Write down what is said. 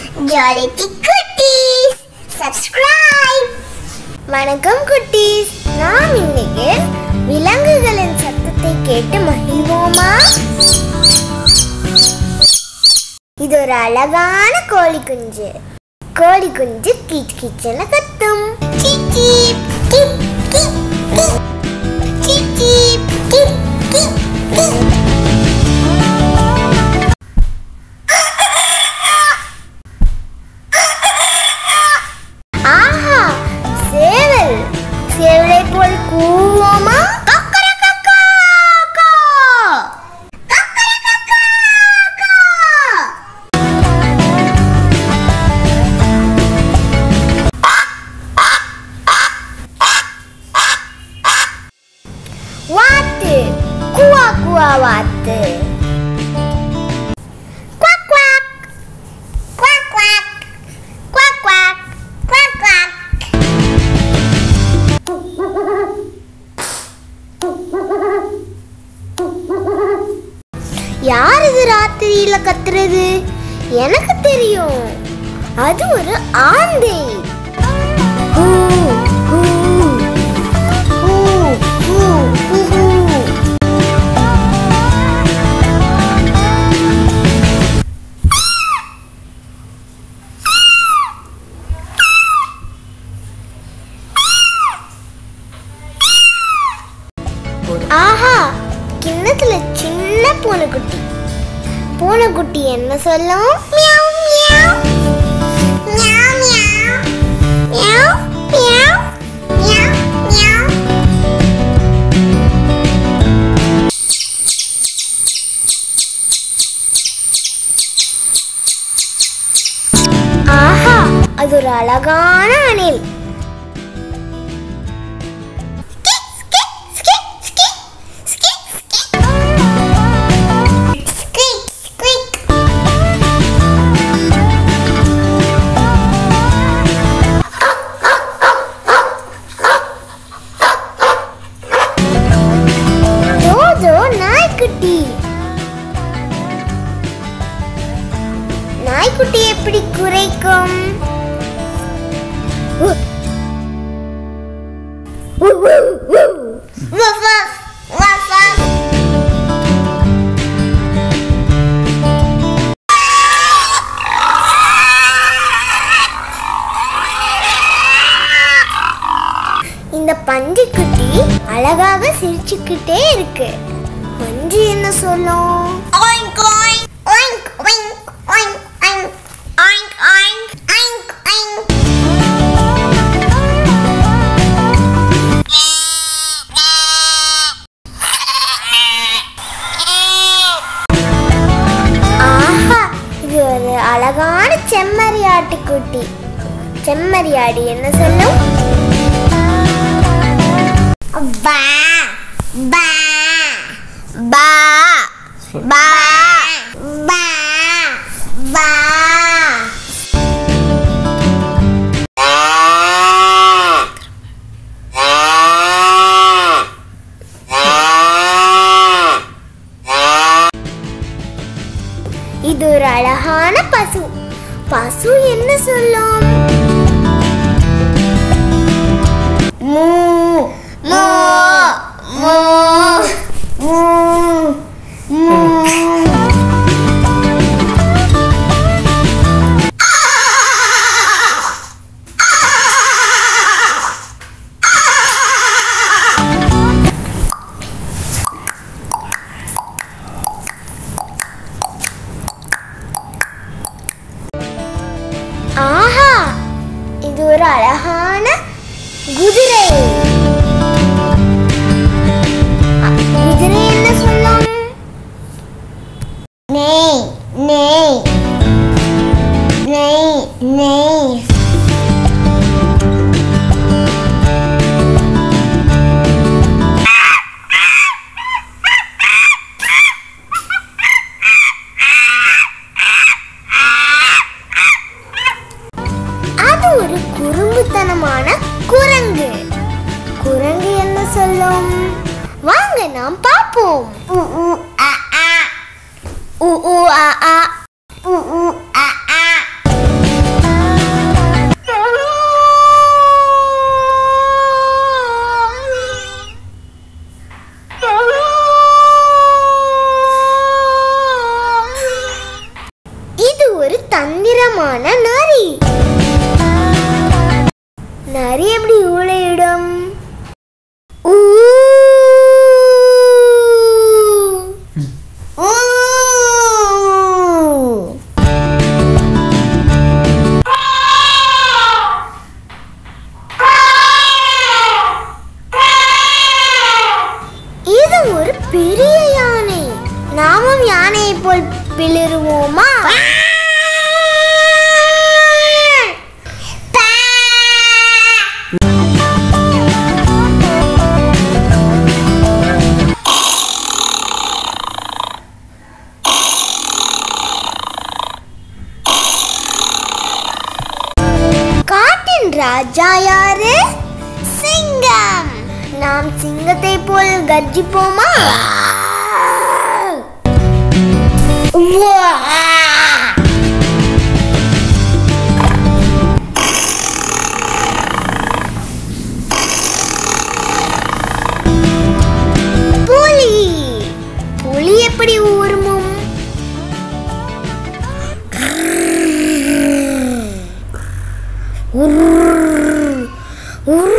ஜாலிட்டி குட்டீஸ் சப்ஸ்கிரைப் வணக்கம் குட்டீஸ் நாம் இன்னைக்கு விலங்குகளின் சத்தத்தை கேட்டு மகிழ்வோமா இது ஒரு அழகான கோழி குஞ்சு கோழி குஞ்சு கீச் கீச்சன கத்தும் கீப் கீப் கீப் கீப் கீப் கீப் கீப் கீப் கீப் ஆஹா சேவல் சேவலை போல் கூவோமா வாத்து குவா குவா வாத்து குவாக் குவாக் குவாக் குவாக் குவாக் குவாக் குவாக் குவாக் யார் இது ராத்திரியில கத்துறது எனக்கு தெரியும் அது ஒரு ஆந்தை ஹூ, ஹூ, ஹூ, ஹூ, ஹூ, ஹூ. ஆஹா கிண்ணத்துல சின்ன பூனைக்குட்டி பூனைக்குட்டி என்ன சொல்லும் மியாவ் மியாவ் மியாவ் மியாவ் மியாவ் மியாவ் மியாவ் மியாவ் ஆஹா அது ஒரு அழகான அணில் Squeak, squeak. தோதோ நாய்க்குட்டி நாய்க்குட்டி எப்படி குறைக்கும் உ. உ, உ, உ. Woof, woof, woof, woof. இந்த பன்றிக்குட்டி அழகாக சிரிச்சுக்கிட்டே இருக்கு பன்றி என்ன சொல்லும் Oink, oink, oink, oink, oink, oink, oink, oink, oink, oink. ஆஹா இது ஒரு அழகான செம்மறியாட்டுக்குட்டி செம்மறியாடு என்ன சொல்லும் Ba, ba, பா ba, ba, ba. இது ஒரு அழகான பசு பசு என்ன சொல்லும் மூ Moo, moo, மூ மூ ஆஹா இது ஒரு அழகான குதிரை அ, குதிரை என்ன சொல்லும் Neigh, neigh, neigh, neigh. அது ஒரு குறும்புத்தனமான குரங்கு குரங்கு என்ன சொல்லும் வாங்க நாம் பார்ப்போம் Ooh, ooh, ah, ah. ஊ ஊ ஆ ஆ Ooh, ooh, ah, ah. ஒரு தந்திரமான நரி நரி எப்படி ஊழையிடும் ஊ. ஊ. இது ஒரு பெரிய யானை நாமும் யானையை போல் பிளிருவோமா காட்டின் ராஜா யாரு சிங்கம் நாம் சிங்கத்தை போல் கர்ஜிப்போமா புலி புலி எப்படி ஊருமும் உர், உர்.